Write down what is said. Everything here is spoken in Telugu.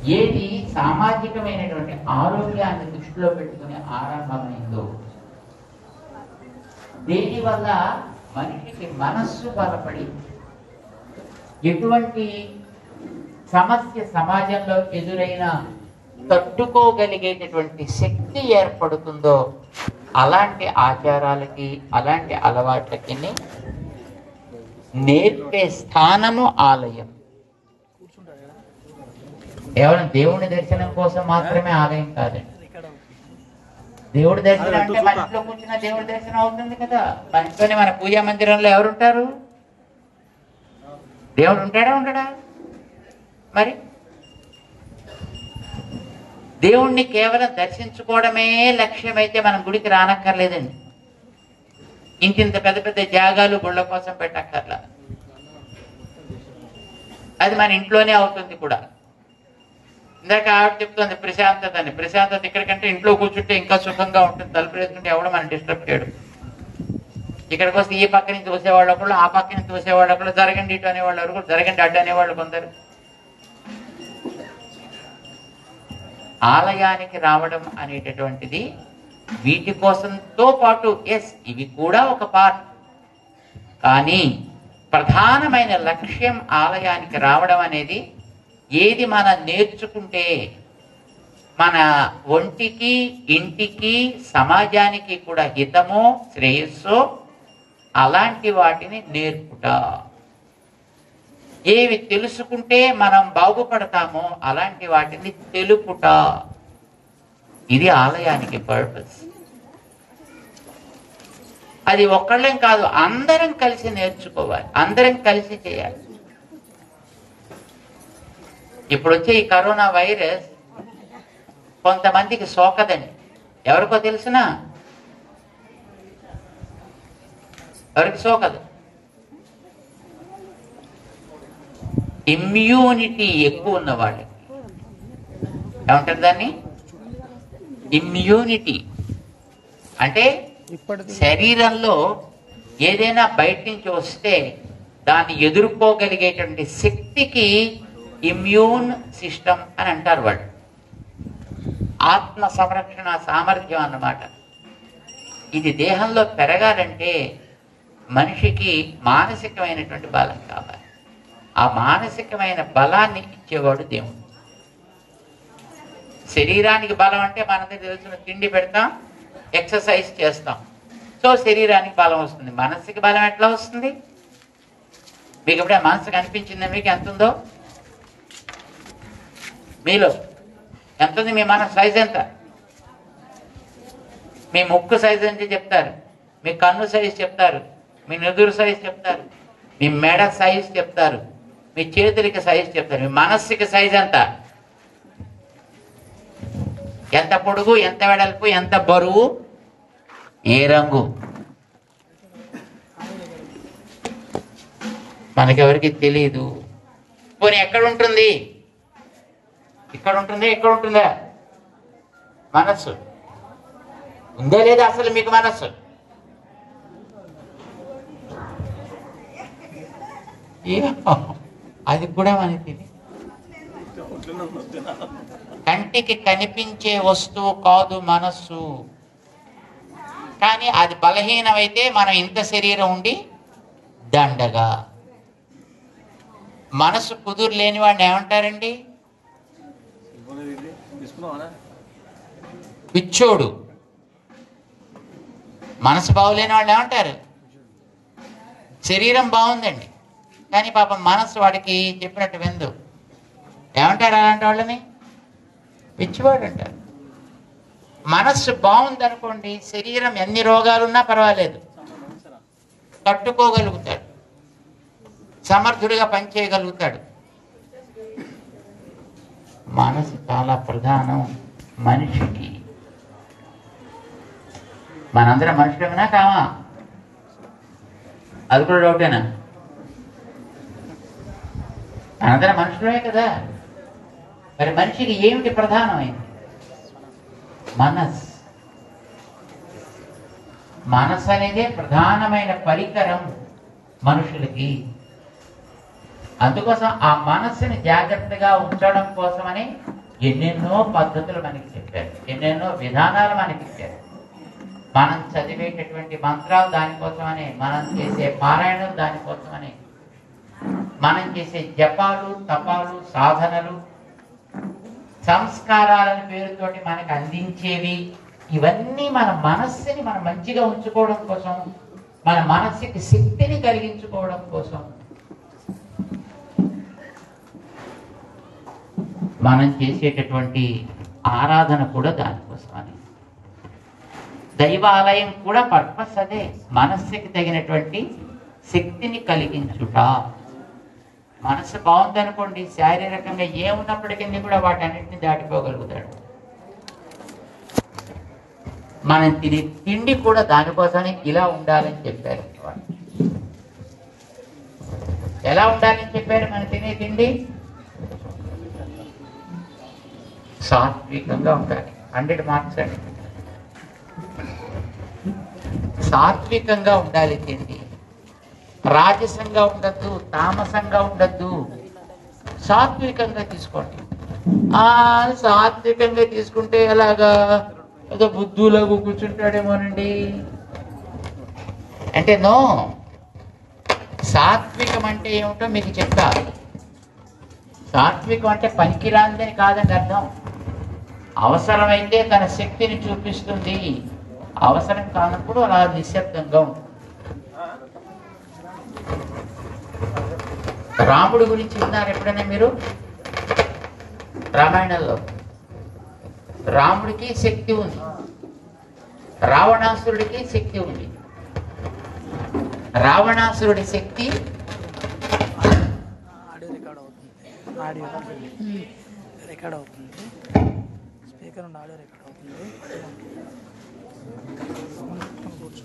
ఏది సామాజికమైనటువంటి ఆరోగ్యాన్ని దృష్టిలో పెట్టుకుని ఆరంభమైందో దేని వల్ల మనిషికి మనస్సు బలపడి ఎటువంటి సమస్య సమాజంలో ఎదురైనా తట్టుకోగలిగేటటువంటి శక్తి ఏర్పడుతుందో అలాంటి ఆచారాలకి అలాంటి అలవాట్లకి నేర్పే స్థానము ఆలయం కేవలం దేవుని దర్శనం కోసం మాత్రమే ఆలయం కాదండి దేవుడి దర్శనం అంటే మన ఇంట్లో కూర్చున్న దేవుడి దర్శనం అవుతుంది కదా మన ఇంట్లోనే మన పూజా మందిరంలో ఎవరుంటారు దేవుడు ఉంటాడా ఉండడా మరి దేవుణ్ణి కేవలం దర్శించుకోవడమే లక్ష్యమైతే మనం గుడికి రానక్కర్లేదండి ఇంకింత పెద్ద పెద్ద జాగాలు గుళ్ళ కోసం పెట్టక్కర్లా అది మన ఇంట్లోనే అవుతుంది కూడా ఇందాక ఆవిడ చెప్తుంది ప్రశాంతత అని ప్రశాంతత ఇక్కడికంటే ఇంట్లో కూర్చుంటే ఇంకా సుఖంగా ఉంటుంది తలుపు వేసుకుంటే ఎవడు మనం డిస్టర్బ్ చేయడు ఇక్కడికి వస్తే ఈ పక్క నుంచి చూసేవాళ్ళు ఒకళ్ళు ఆ పక్క నుంచి చూసేవాళ్ళు ఒకళ్ళు జరగండి ఇటు అనేవాళ్ళు ఒకరు జరగండి అడ్డు అనేవాళ్ళు కొందరు ఆలయానికి రావడం అనేటటువంటిది వీటి కోసంతో పాటు ఎస్ ఇవి కూడా ఒక పార్ట్ కానీ ప్రధానమైన లక్ష్యం ఆలయానికి రావడం అనేది ఏది మనం నేర్చుకుంటే మన ఒంటికి ఇంటికి సమాజానికి కూడా హితమో శ్రేయస్సో అలాంటి వాటిని నేర్పుట ఏవి తెలుసుకుంటే మనం బాగుపడతామో అలాంటి వాటిని తెలుపుట ఇది ఆలయానికి పర్పస్ అది ఒక్కళ్ళం కాదు అందరం కలిసి నేర్చుకోవాలి అందరం కలిసి చేయాలి ఇప్పుడు వచ్చే ఈ కరోనా వైరస్ కొంతమందికి సోకదండి ఎవరికో తెలిసినా ఎవరికి సోకదు ఇమ్యూనిటీ ఎక్కువ ఉన్న వాళ్ళకి ఏమంటారు దాన్ని ఇమ్యూనిటీ అంటే శరీరంలో ఏదైనా బయట నుంచి వస్తే దాన్ని ఎదుర్కోగలిగేటువంటి శక్తికి ఇమ్యూన్ సిస్టమ్ అని అంటారు వాళ్ళు ఆత్మ సంరక్షణ సామర్థ్యం అన్నమాట ఇది దేహంలో పెరగాలంటే మనిషికి మానసికమైనటువంటి బలం కావాలి ఆ మానసికమైన బలాన్ని ఇచ్చేవాడు దేవుడు శరీరానికి బలం అంటే మనందరికి తెలిసిన తిండి పెడతాం ఎక్సర్సైజ్ చేస్తాం సో శరీరానికి బలం వస్తుంది మనసుకి బలం ఎట్లా వస్తుంది మీకు ఇప్పుడే మనసుకు అనిపించిందా మీకు ఎంత ఉందో మీలో ఎంత ఉంది మీ మన సైజ్ ఎంత మీ ముక్కు సైజ్ అంటే చెప్తారు మీ కన్ను సైజ్ చెప్తారు మీ నుదురు సైజ్ చెప్తారు మీ మెడ సైజ్ చెప్తారు మీ చేతులకి సైజ్ చెప్తారు మీ మనస్సుకి సైజ్ ఎంత ఎంత పొడుగు ఎంత వెడల్పు ఎంత బరువు ఏ రంగు మనకెవరికి తెలియదు పోనీ ఎక్కడ ఉంటుంది ఇక్కడ ఉంటుందా ఇక్కడ ఉంటుందా మనస్సు ఉందా లేదా అసలు మీకు మనస్సు ఏమో, అది కూడా మనకి తెలియదు కంటికి కనిపించే వస్తువు కాదు మనస్సు కానీ అది బలహీనమైతే మనం ఇంత శరీరం ఉండి దండగా మనసు కుదురు లేని వాడిని ఏమంటారండి పిచ్చోడు మనసు బాగులేని వాళ్ళు ఏమంటారు శరీరం బాగుందండి కానీ పాపం మనసు వాడికి చెప్పినట్టు విందు ఏమంటారు అలాంటి వాళ్ళని పిచ్చివాడు అంటారు మనస్సు బాగుందనుకోండి శరీరం ఎన్ని రోగాలున్నా పర్వాలేదు తట్టుకోగలుగుతాడు సమర్థుడిగా పనిచేయగలుగుతాడు మనసు చాలా ప్రధానం మనిషికి మనందరం మనుషులమేనా కావా అది కూడా డౌటేనా మనందరం మనుషులమే కదా మరి మనిషికి ఏమిటి ప్రధానమైంది మనస్ మనస్ అనేదే ప్రధానమైన పరికరం మనుషులకి అందుకోసం ఆ మనస్సుని జాగ్రత్తగా ఉంచడం కోసమని ఎన్నెన్నో పద్ధతులు మనకి చెప్పారు ఎన్నెన్నో విధానాలు మనకి ఇచ్చారు మనం చదివేటటువంటి మంత్రాలు దానికోసమని మనం చేసే పారాయణలు దానికోసమని మనం చేసే జపాలు తపాలు సాధనలు సంస్కారాలని పేరుతోటి మనకు అందించేవి ఇవన్నీ మన మనస్సుని మనం మంచిగా ఉంచుకోవడం కోసం మన మనస్సుకి శక్తిని కలిగించుకోవడం కోసం మనం చేసేటటువంటి ఆరాధన కూడా దానికోసమని దైవాలయం కూడా పర్పస్ అదే మనస్సుకి తగినటువంటి శక్తిని కలిగించుట మనసు బాగుందనుకోండి శారీరకంగా ఏమున్నప్పటికీ కూడా వాటన్నిటిని దాటిపోగలుగుతాడు మనం తినే తిండి కూడా దానికోసమే ఇలా ఉండాలని చెప్పారు వాళ్ళు. ఎలా ఉండాలని చెప్పారు మనం తినే తిండి సాత్వికంగా ఉండాలి హండ్రెడ్ మార్క్స్ అండి సాత్వికంగా ఉండాలి తిండి రాజసంగా ఉండద్దు తామసంగా ఉండద్దు సాత్వికంగా తీసుకోండి ఆ సాత్వికంగా తీసుకుంటే ఎలాగా ఏదో బుద్ధులాగా కూర్చుంటాడేమోనండి అంటే నో సాత్వికం అంటే ఏమిటో మీకు చెప్తా సాత్వికం అంటే పనికిరాందని కాదని అర్థం అవసరమైతే తన శక్తిని చూపిస్తుంది అవసరం కానప్పుడు అలా నిశ్శబ్దంగా ఉంటుంది రాముడు గురించి విన్నారు ఎప్పుడైనా మీరు రామాయణంలో రాముడికి శక్తి ఉంది రావణాసురుడికి శక్తి ఉంది రావణాసురుడి శక్తి ఆడియో రికార్డ్ అవుతుంది ఆడియో రికార్డ్ అవుతుంది స్పీకర్ నుండి ఆడియో రికార్డ్ అవుతుంది మనం కూర్చో